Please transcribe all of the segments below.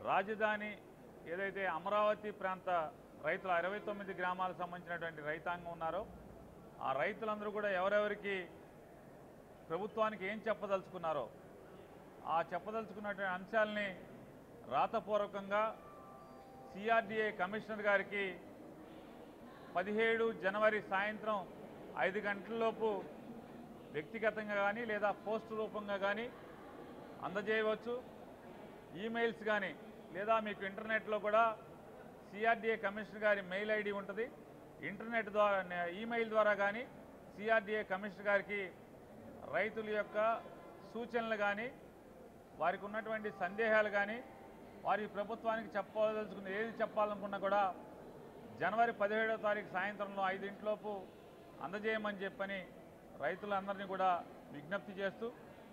రాజధాని ఏదైతే అమరావతి ప్రాంత రైతుల ఇరవై తొమ్మిది గ్రామాలకు సంబంధించినటువంటి రైతాంగం ఉన్నారో ఆ రైతులందరూ కూడా ఎవరెవరికి ప్రభుత్వానికి ఏం చెప్పదలుచుకున్నారో ఆ చెప్పదలుచుకున్నటువంటి అంశాలని రాతపూర్వకంగా సిఆర్డీఏ కమిషనర్ గారికి పదిహేడు జనవరి సాయంత్రం ఐదు గంటలలోపు వ్యక్తిగతంగా కానీ లేదా పోస్ట్ రూపంగా కానీ అందజేయవచ్చు ఈమెయిల్స్ కానీ లేదా మీకు ఇంటర్నెట్లో కూడా సిఆర్డీఏ కమిషనర్ గారి మెయిల్ ఐడి ఉంటుంది ఇంటర్నెట్ ద్వారా ఈమెయిల్ ద్వారా కానీ సిఆర్డీఏ కమిషనర్ గారికి రైతుల యొక్క సూచనలు కానీ వారికి ఉన్నటువంటి సందేహాలు కానీ వారి ప్రభుత్వానికి చెప్పదలుచుకున్న ఏది చెప్పాలనుకున్నా కూడా జనవరి పదిహేడవ తారీఖు సాయంత్రంలో ఐదింటిలోపు అందజేయమని చెప్పని రైతులందరినీ కూడా విజ్ఞప్తి చేస్తూ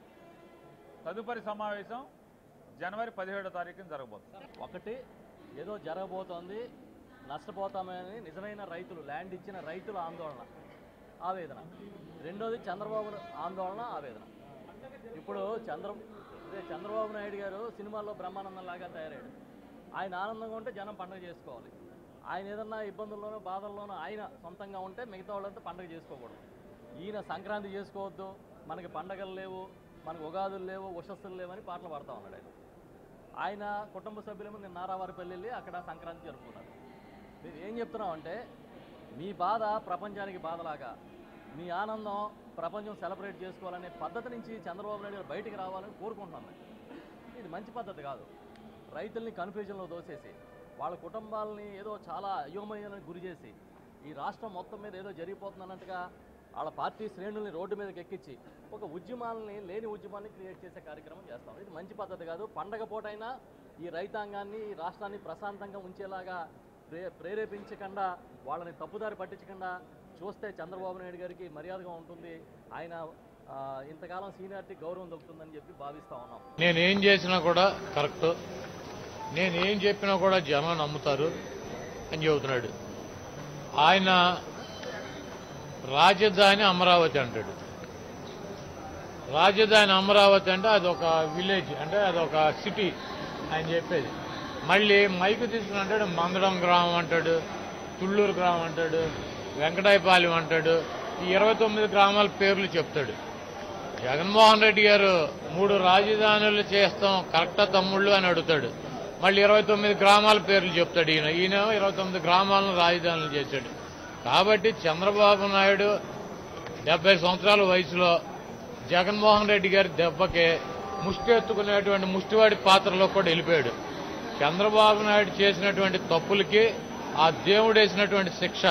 తదుపరి సమావేశం జనవరి పదిహేడో తారీఖున జరగబోతుంది ఒకటి ఏదో జరగబోతోంది నష్టపోతామని నిజమైన రైతులు ల్యాండ్ ఇచ్చిన రైతుల ఆందోళన ఆవేదన రెండోది చంద్రబాబు ఆందోళన ఆవేదన ఇప్పుడు చంద్ర అదే చంద్రబాబు నాయుడు గారు సినిమాల్లో బ్రహ్మానందం లాగా తయారయ్యాడు ఆయన ఆనందంగా ఉంటే జనం పండుగ చేసుకోవాలి ఆయన ఏదన్నా ఇబ్బందుల్లోనో బాధల్లోనో ఆయన సొంతంగా ఉంటే మిగతా వాళ్ళంతా పండుగ చేసుకోకూడదు ఈయన సంక్రాంతి చేసుకోవద్దు మనకి పండగలు లేవు మనకు ఉగాదులు లేవు ఉషస్సులు లేవని పాటలు పాడుతూ ఉన్నాడు ఆయన ఆయన కుటుంబ సభ్యులేమో నేను నారావారిపల్లి వెళ్ళి అక్కడ సంక్రాంతి జరుపుకున్నారు మేము ఏం చెప్తున్నామంటే మీ బాధ ప్రపంచానికి బాధలాగా మీ ఆనందం ప్రపంచం సెలబ్రేట్ చేసుకోవాలనే పద్ధతి నుంచి చంద్రబాబు నాయుడు గారు బయటికి రావాలని కోరుకుంటున్నాం మేము ఇది మంచి పద్ధతి కాదు రైతుల్ని కన్ఫ్యూజన్లో దోసేసి వాళ్ళ కుటుంబాలని ఏదో చాలా అయోమయానికి గురి చేసి ఈ రాష్ట్రం మొత్తం మీద ఏదో జరిగిపోతుందన్నట్టుగా వాళ్ళ పార్టీ శ్రేణుల్ని రోడ్డు మీదకి ఎక్కించి ఒక ఉద్యమాలని లేని ఉద్యమాన్ని క్రియేట్ చేసే కార్యక్రమం చేస్తాం ఇది మంచి పద్ధతి కాదు పండగ పూటైనా ఈ రైతాంగాన్ని ఈ రాష్ట్రాన్ని ప్రశాంతంగా ఉంచేలాగా ప్రే ప్రేరేపించకుండా వాళ్ళని తప్పుదారి పట్టించకుండా చూస్తే చంద్రబాబు నాయుడు గారికి మర్యాదగా ఉంటుంది ఆయన ఆ, ఇంతకాలం సీనియారిటీ గౌరవం దొరుకుతుందని చెప్పి భావిస్తా ఉన్నాం నేనేం చేసినా కూడా కరెక్ట్ నేనేం చెప్పినా కూడా జనం నమ్ముతారు అని చెబుతున్నాడు ఆయన రాజధాని అమరావతి అంటాడు రాజధాని అమరావతి అంటే అదొక విలేజ్ అంటే అదొక సిటీ ఆయన చెప్పేది మళ్ళీ మైకు తీసుకుని అంటాడు మందడం గ్రామం అంటాడు తుళ్ళూరు గ్రామం అంటాడు వెంకటాయపాలెం అంటాడు ఈ ఇరవై తొమ్మిది గ్రామాల పేర్లు చెప్తాడు జగన్మోహన్ రెడ్డి గారు మూడు రాజధానులు చేస్తాం కరెక్టా తమ్ముళ్ళు అని అడుగుతాడు మళ్ళీ ఇరవై తొమ్మిది గ్రామాల పేర్లు చెప్తాడు ఈయన ఈయన ఇరవై తొమ్మిది గ్రామాలను రాజధానులు చేశాడు కాబట్టి చంద్రబాబు నాయుడు డెబ్బై సంవత్సరాల వయసులో జగన్మోహన్ రెడ్డి గారి దెబ్బకి ముష్టి ఎత్తుకునేటువంటి ముష్టివాడి పాత్రలో కూడా వెళ్ళిపోయాడు చంద్రబాబు నాయుడు చేసినటువంటి తప్పులకి ఆ దేవుడు వేసినటువంటి శిక్ష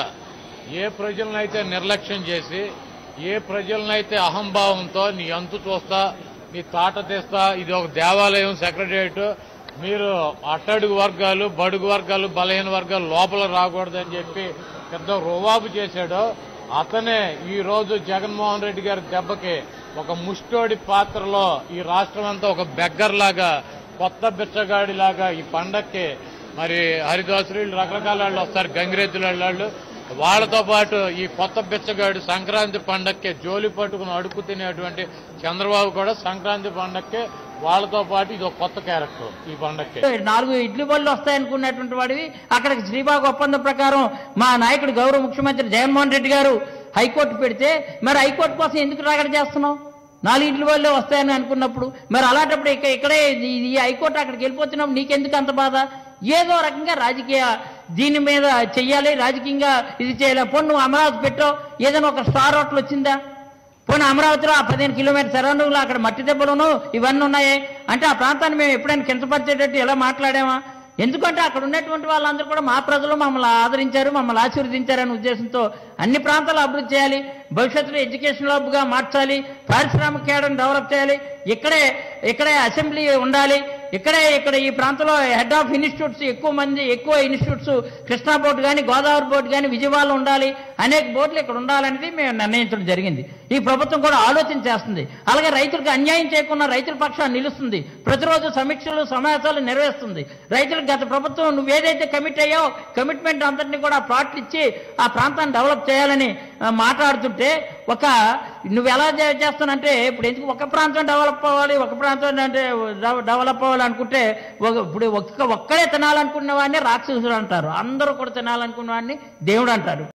ఏ ప్రజలనైతే నిర్లక్ష్యం చేసి ఏ ప్రజలనైతే అహంభావంతో నీ అంతు చూస్తా నీ తాట తీస్తా ఇది ఒక దేవాలయం సెక్రటరియట్ మీరు అట్టడుగు వర్గాలు బడుగు వర్గాలు బలహీన వర్గాలు లోపల రాకూడదని చెప్పి పెద్ద రువాబు చేశాడో అతనే ఈ రోజు జగన్మోహన్ రెడ్డి గారి దెబ్బకి ఒక ముష్టోడి పాత్రలో ఈ రాష్ట్రం అంతా ఒక బెగ్గర్ లాగా కొత్త బిచ్చగాడి లాగా ఈ పండక్కి మరి హరిదాసులు వీళ్ళు రకరకాల వాళ్ళు వస్తారు గంగిరెద్దుల వాళ్ళు వాళ్ళతో పాటు ఈ కొత్త బిచ్చగాడు సంక్రాంతి పండక్కి జోలి పట్టుకుని అడుక్కు తినేటువంటి చంద్రబాబు కూడా సంక్రాంతి పండక్కి వాళ్ళతో పాటు ఇది ఒక కొత్త క్యారెక్టర్ ఈ పండక్కి నాలుగు ఇడ్లీ బళ్ళు వస్తాయనుకున్నటువంటి వాడివి అక్కడికి శ్రీబాగ్ ఒప్పందం ప్రకారం మా నాయకుడు గౌరవ ముఖ్యమంత్రి జగన్మోహన్ రెడ్డి గారు హైకోర్టు పెడితే మరి హైకోర్టు కోసం ఎందుకు రాగడ చేస్తున్నావు నాలుగు ఇడ్లీ బళ్ళే వస్తాయని అనుకున్నప్పుడు మరి అలాంటప్పుడు ఇక ఇక్కడే ఈ- ఈ హైకోర్టు అక్కడికి వెళ్ళిపోతున్నావు నీకెందుకు అంత బాధ ఏదో రకంగా రాజకీయ దీని మీద చెయ్యాలి రాజకీయంగా ఇది చేయాలి పోనీ నువ్వు అమరావతి పెట్టో ఏదైనా ఒక స్టార్ హోటల్ వచ్చిందా పోనీ అమరావతిలో ఆ పదిహేను కిలోమీటర్ సరౌండింగ్ లో అక్కడ మట్టి దెబ్బలును ఇవన్నీ ఉన్నాయి అంటే ఆ ప్రాంతాన్ని మేము ఎప్పుడైనా కించపరిచేటట్టు ఎలా మాట్లాడామా ఎందుకంటే అక్కడ ఉన్నటువంటి వాళ్ళందరూ కూడా మా ప్రజలు మమ్మల్ని ఆదరించారు మమ్మల్ని ఆశీర్వదించారనే ఉద్దేశంతో అన్ని ప్రాంతాలు అభివృద్ధి చేయాలి భవిష్యత్తులో ఎడ్యుకేషన్ గా మార్చాలి పారిశ్రామిక కేడర్ని డెవలప్ చేయాలి ఇక్కడే ఇక్కడే అసెంబ్లీ ఉండాలి ఇక్కడే ఇక్కడ ఈ ప్రాంతంలో హెడ్ ఆఫ్ ఇన్స్టిట్యూట్స్ ఎక్కువ మంది ఎక్కువ ఇన్స్టిట్యూట్స్ కృష్ణా బోర్డు కానీ గోదావరి బోర్డు కానీ విజయవాడలో ఉండాలి అనేక బోర్డులు ఇక్కడ ఉండాలనేది మేము నిర్ణయించడం జరిగింది ఈ ప్రభుత్వం కూడా ఆలోచన చేస్తుంది అలాగే రైతులకు అన్యాయం చేయకుండా రైతుల పక్షాన్ని నిలుస్తుంది ప్రతిరోజు సమీక్షలు సమావేశాలు నిర్వహిస్తుంది రైతులకు గత ప్రభుత్వం నువ్వు ఏదైతే కమిట్ అయ్యావో కమిట్మెంట్ అంతటిని కూడా ప్లాట్లు ఇచ్చి ఆ ప్రాంతాన్ని డెవలప్ చేయాలని ఆ, మాట్లాడుతుంటే ఒక నువ్వు ఎలా చే- చేస్తానంటే ఇప్పుడు ఎందుకు ఒక ప్రాంతం డెవలప్ అవ్వాలి ఒక ప్రాంతం అంటే డెవ- డెవలప్ అవ్వాలి అనుకుంటే ఒక ఇప్పుడు ఒక్క ఒక్కడే తినాలనుకున్న వాడిని రాక్షసుడు అంటారు అందరూ కూడా తినాలనుకున్న వాడిని దేవుడు అంటారు